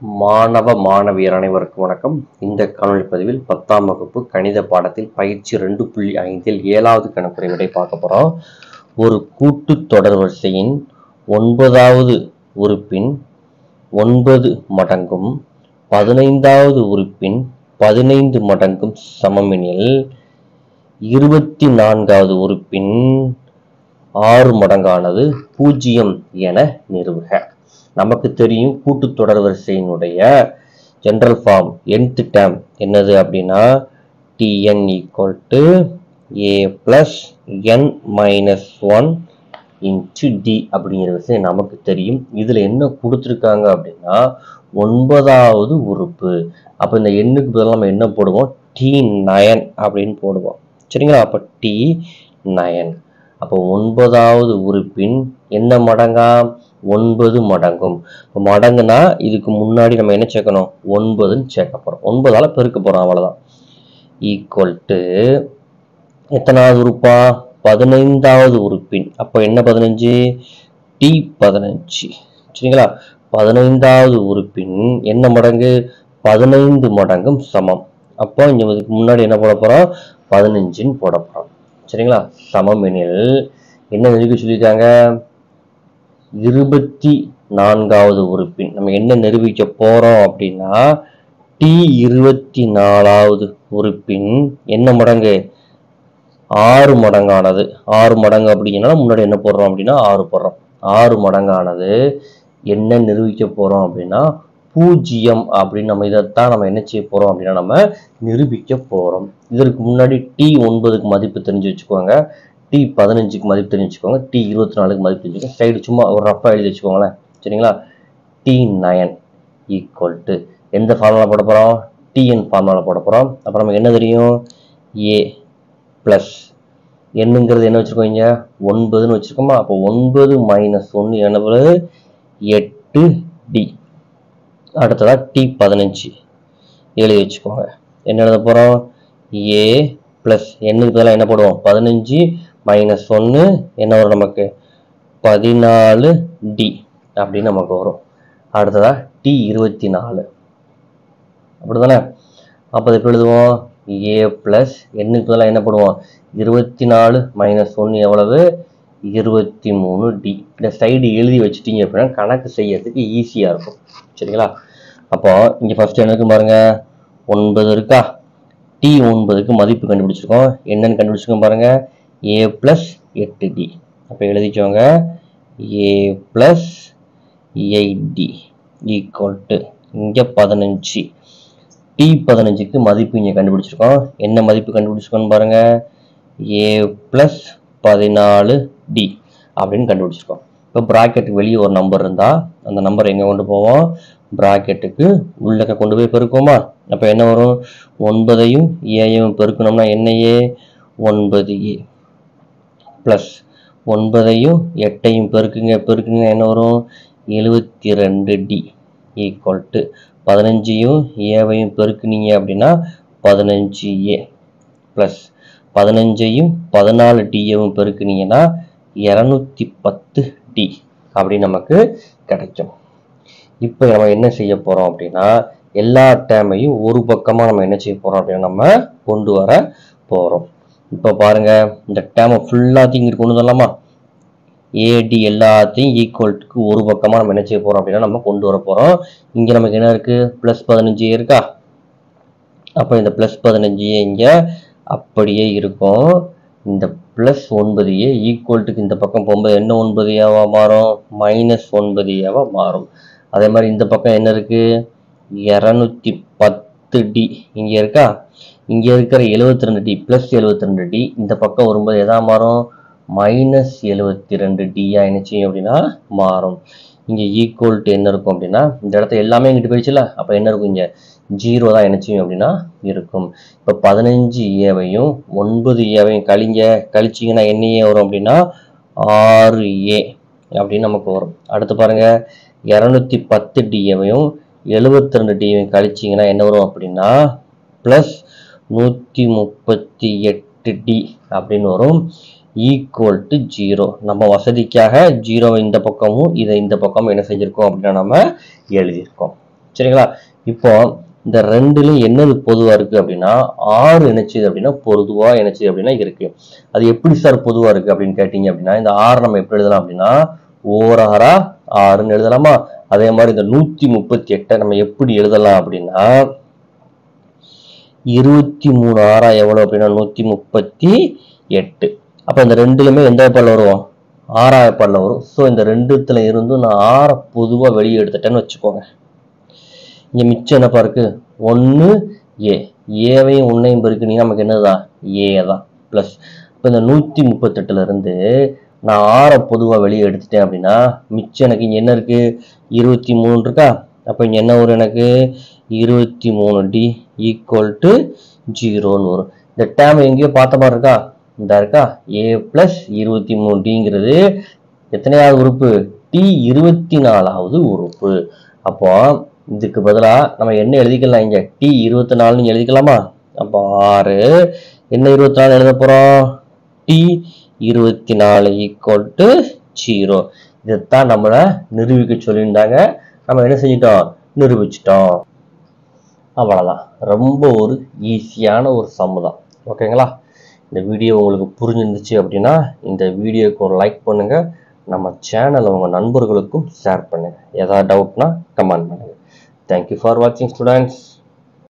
மாணவ மாணவியர் அனைவருக்கும் வணக்கம் இந்த காணொளி பதிவில் பத்தாம் வகுப்பு கணித பாடத்தில் பயிற்சி ரெண்டு புள்ளி ஐந்தில் ஏழாவது கணக்குறை விடை பார்க்க போகிறோம் ஒரு கூட்டு தொடர் வரிசையின் ஒன்பதாவது உறுப்பின் ஒன்பது மடங்கும் பதினைந்தாவது உறுப்பின் பதினைந்து மடங்கும் சமமெனில் இருபத்தி நான்காவது உறுப்பின் ஆறு மடங்கானது பூஜ்ஜியம் என நிறுவுக நமக்கு தெரியும் கூட்டுத்தொடர் வரிசையினுடைய ஜெனரல் ஃபார்ம் nth டேம் என்னது அப்படின்னா tn equal to a plus n minus one into d அப்படிங்கிற விஷயம் நமக்கு தெரியும் இதில் என்ன கொடுத்துருக்காங்க அப்படின்னா ஒன்பதாவது உறுப்பு அப்போ இந்த எண்ணுக்கு பதிலாக நம்ம என்ன போடுவோம் டி நயன் அப்படின்னு போடுவோம் சரிங்களா அப்போ டி நயன் அப்போ ஒன்பதாவது உறுப்பின் என்ன மடங்கா ஒன்பது மடங்கும் இப்போ மடங்குனா இதுக்கு முன்னாடி நம்ம என்ன சேர்க்கணும் ஒன்பதுன்னு சேர்க்க போகிறோம் ஒன்பதால் பெருக்க போகிறோம் அவ்வளோதான் ஈக்குவல் டு எத்தனாவது உறுப்பா பதினைந்தாவது உறுப்பின் அப்போ என்ன பதினஞ்சு டி பதினஞ்சு சரிங்களா பதினைந்தாவது உறுப்பின் என்ன மடங்கு பதினைந்து மடங்கும் சமம் அப்போ இங்கே இதுக்கு முன்னாடி என்ன போட போகிறோம் பதினஞ்சுன்னு போட போகிறோம் சரிங்களா சமம் எனில் என்ன நிரூபிக்க சொல்லியிருக்காங்க இருபத்தி நான்காவது உறுப்பின் நம்ம என்ன நிரூபிக்க போறோம் அப்படின்னா டி இருபத்தி நாலாவது உறுப்பின் என்ன மடங்கு ஆறு மடங்கானது ஆறு மடங்கு அப்படிங்கன்னா முன்னாடி என்ன போடுறோம் அப்படின்னா ஆறு போடுறோம் ஆறு மடங்கானது என்ன நிரூபிக்க போறோம் அப்படின்னா பூஜ்ஜியம் அப்படின்னு நம்ம இதைத்தான் நம்ம என்ன செய்ய போறோம் அப்படின்னா நம்ம நிரூபிக்க போறோம் இதற்கு முன்னாடி டி ஒன்பதுக்கு மதிப்பு தெரிஞ்சு வச்சுக்கோங்க டி பதினஞ்சுக்கு மதிப்பு தெரிஞ்சு வச்சுக்கோங்க டி இருபத்தி நாலுக்கு மதிப்பு தெரிஞ்சுக்கோங்க சைடு சும்மா ஒரு ரஃபாக எழுதி வச்சுக்கோங்களேன் சரிங்களா டி நயன் ஈக்குவல் டு எந்த ஃபார்முலா போட போகிறோம் டிஎன் ஃபார்முலா போட போகிறோம் அப்புறம் நமக்கு என்ன தெரியும் ஏ ப்ளஸ் என்னங்கிறது என்ன வச்சுருக்கோங்க ஒன்பதுன்னு வச்சுருக்கோமா அப்போ ஒன்பது மைனஸ் ஒன்று எவ்வளவு எட்டு டி அடுத்ததாக டி பதினஞ்சு எழுதி வச்சுக்கோங்க என்ன எழுத போகிறோம் ஏ ப்ளஸ் என்னுக்கு பதிலாக என்ன போடுவோம் பதினஞ்சு மைனஸ் ஒன்று என்ன வரும் நமக்கு பதினாலு டி அப்படின்னு நமக்கு வரும் அடுத்ததாக டி இருபத்தி நாலு அப்படிதானே அப்போ இப்போ எழுதுவோம் ஏ ப்ளஸ் என்னுக்கு பதிலாக என்ன பண்ணுவோம் இருபத்தி நாலு மைனஸ் ஒன்று எவ்வளவு இருபத்தி மூணு டி இந்த சைடு எழுதி வச்சுட்டீங்க அப்படின்னா கணக்கு செய்யறதுக்கு ஈஸியாக இருக்கும் சரிங்களா அப்போ இங்கே ஃபஸ்ட்டு என்ன இருக்கு பாருங்க ஒன்பது இருக்கா டி ஒன்பதுக்கு மதிப்பு கண்டுபிடிச்சிருக்கோம் என்னன்னு கண்டுபிடிச்சிருக்கோம் பாருங்க ஏ ப்ளஸ் எட்டு டி அப்போ எழுதிக்கோங்க a plus eight d equal to இங்கே பதினஞ்சு டி பதினஞ்சுக்கு மதிப்பு இங்கே கண்டுபிடிச்சிருக்கோம் என்ன மதிப்பு கண்டுபிடிச்சிருக்கோம்னு பாருங்க ஏ ப்ளஸ் பதினாலு டி அப்படின்னு கண்டுபிடிச்சிருக்கோம் இப்போ ப்ராக்கெட்டுக்கு வெளியே ஒரு நம்பர் இருந்தால் அந்த நம்பர் எங்கே கொண்டு போவோம் ப்ராக்கெட்டுக்கு உள்ளக்க கொண்டு போய் பெருக்குவோமா அப்போ என்ன வரும் ஒன்பதையும் ஏயும் பெருக்கணும்னா என்ன ஏ ஒன்பது ஏ ப்ளஸ் ஒன்பதையும் எட்டையும் பெருக்குங்க பெருக்குங்க என்ன வரும் எழுபத்தி ரெண்டு டி ஈக்குவல் டு பதினஞ்சையும் ஏவையும் பெருக்குனீங்க அப்படின்னா பதினஞ்சு ஏ ப்ளஸ் பதினஞ்சையும் பதினாலு டியவும் பெருக்குனீங்கன்னா இரநூத்தி பத்து டி அப்படி நமக்கு கிடைக்கும் இப்போ நம்ம என்ன செய்ய போகிறோம் அப்படின்னா எல்லா டேமையும் ஒரு பக்கமாக நம்ம என்ன செய்ய போகிறோம் அப்படின்னா நம்ம கொண்டு வர போகிறோம் இப்போ பாருங்க இந்த டேமை ஃபுல்லாத்தையும் இங்கே கொண்டு வரலாமா ஏடி எல்லாத்தையும் ஈக்குவல்ட்டுக்கு ஒரு பக்கமாக நம்ம என்ன செய்ய போகிறோம் அப்படின்னா நம்ம கொண்டு வர போகிறோம் இங்கே நமக்கு என்ன இருக்குது ப்ளஸ் பதினஞ்சு இருக்கா அப்போ இந்த ப்ளஸ் பதினஞ்சு இங்கே அப்படியே இருக்கும் இந்த ப்ளஸ் ஒன்பது ஏ ஈக்குவல்ட்டுக்கு இந்த பக்கம் போகும்போது என்ன ஒன்பது ஏவா மாறும் மைனஸ் ஒன்பது ஏவா மாறும் அதே மாதிரி இந்த பக்கம் என்ன இருக்குது இரநூத்தி பத்து டி இங்கே இருக்கா இங்கே இருக்கிற எழுபத்தி ரெண்டு டி ப்ளஸ் எழுபத்தி ரெண்டு டி இந்த பக்கம் வரும்போது எதா மாறும் மைனஸ் எழுபத்தி ரெண்டு டியா என்ன செய்யும் அப்படின்னா மாறும் இங்கே ஈக்குவல் டு என்ன இருக்கும் அப்படின்னா இந்த இடத்துல எல்லாமே இங்கிட்டு போயிடுச்சுல அப்போ என்ன இருக்கும் இங்கே ஜீரோ தான் என்ன செய்யும் அப்படின்னா இருக்கும் இப்போ பதினஞ்சு ஏவையும் ஒன்பது ஏவையும் கழிங்க கழிச்சிங்கன்னா என்ன ஏ வரும் அப்படின்னா ஆறு ஏ அப்படின்னு நமக்கு வரும் அடுத்து பாருங்க இரநூத்தி பத்து டிஏவையும் எழுபத்தி ரெண்டு டிஏவையும் கழிச்சிங்கன்னா என்ன வரும் அப்படின்னா ப்ளஸ் நூற்றி முப்பத்தி எட்டு டி அப்படின்னு வரும் ஈக்குவல் டு ஜீரோ நம்ம வசதிக்காக ஜீரோவை இந்த பக்கமும் இதை இந்த பக்கமும் என்ன செஞ்சுருக்கோம் அப்படின்னா நம்ம எழுதியிருக்கோம் சரிங்களா இப்போ இந்த ரெண்டுலையும் என்னது பொதுவா இருக்கு அப்படின்னா ஆறு இணைச்சது அப்படின்னா பொதுவா இணைச்சது அப்படின்னா இருக்கு அது எப்படி சார் பொதுவா இருக்கு அப்படின்னு கேட்டீங்க அப்படின்னா இந்த ஆறு நம்ம எப்படி எழுதலாம் அப்படின்னா ஓராறா ஆறுன்னு எழுதலாமா அதே மாதிரி இந்த நூத்தி முப்பத்தி எட்டை நம்ம எப்படி எழுதலாம் அப்படின்னா இருபத்தி மூணு ஆறா எவ்வளவு அப்படின்னா நூத்தி முப்பத்தி எட்டு அப்ப இந்த ரெண்டுலுமே எந்த பால்ல வரும் ஆறாவது பால்ல வரும் ஸோ இந்த ரெண்டுத்துல இருந்தும் நான் ஆறை பொதுவா வெளியே எடுத்துட்டேன்னு வச்சுக்கோங்க இங்க மிச்சம் என்னப்பா இருக்கு ஒன்று ஏ ஏவையும் உன்னையும் பெருக்குனீங்கன்னா நமக்கு என்னதான் ஏ தான் ப்ளஸ் இப்போ இந்த நூற்றி முப்பத்தெட்டுல இருந்து நான் ஆறை பொதுவாக வெளியே எடுத்துட்டேன் அப்படின்னா மிச்சம் எனக்கு இங்கே என்ன இருக்கு இருபத்தி மூணு இருக்கா அப்போ இங்கே என்ன வரும் எனக்கு இருபத்தி மூணு டி ஈக்குவல் டு ஜீரோன்னு வரும் இந்த டேம் எங்கேயோ பார்த்த மாதிரி இருக்கா இந்த இருக்கா ஏ ப்ளஸ் இருபத்தி மூணு டிங்கிறது எத்தனையாவது உறுப்பு டி இருபத்தி நாலாவது உறுப்பு அப்போ இதுக்கு பதிலா நம்ம என்ன எழுதிக்கலாம் இங்க டி இருபத்தி நாலுன்னு எழுதிக்கலாமா அப்போ ஆறு என்ன இருபத்தி நாலு எழுத போறோம் டி இருபத்தி நாலு ஈக்குவல் டு ஜீரோ இதைத்தான் நம்மள நிரூபிக்க சொல்லியிருந்தாங்க நம்ம என்ன செஞ்சிட்டோம் நிரூபிச்சிட்டோம் அவ்வளோதான் ரொம்ப ஒரு ஈஸியான ஒரு சம்மு தான் ஓகேங்களா இந்த வீடியோ உங்களுக்கு புரிஞ்சிருந்துச்சு அப்படின்னா இந்த வீடியோக்கு ஒரு லைக் பண்ணுங்க நம்ம சேனலை உங்கள் நண்பர்களுக்கும் ஷேர் பண்ணுங்க ஏதாவது டவுட்னா கமெண்ட் பண்ணுங்க தேங்க்யூ ஃபார் வாட்சிங் ஸ்டூடெண்ட்ஸ்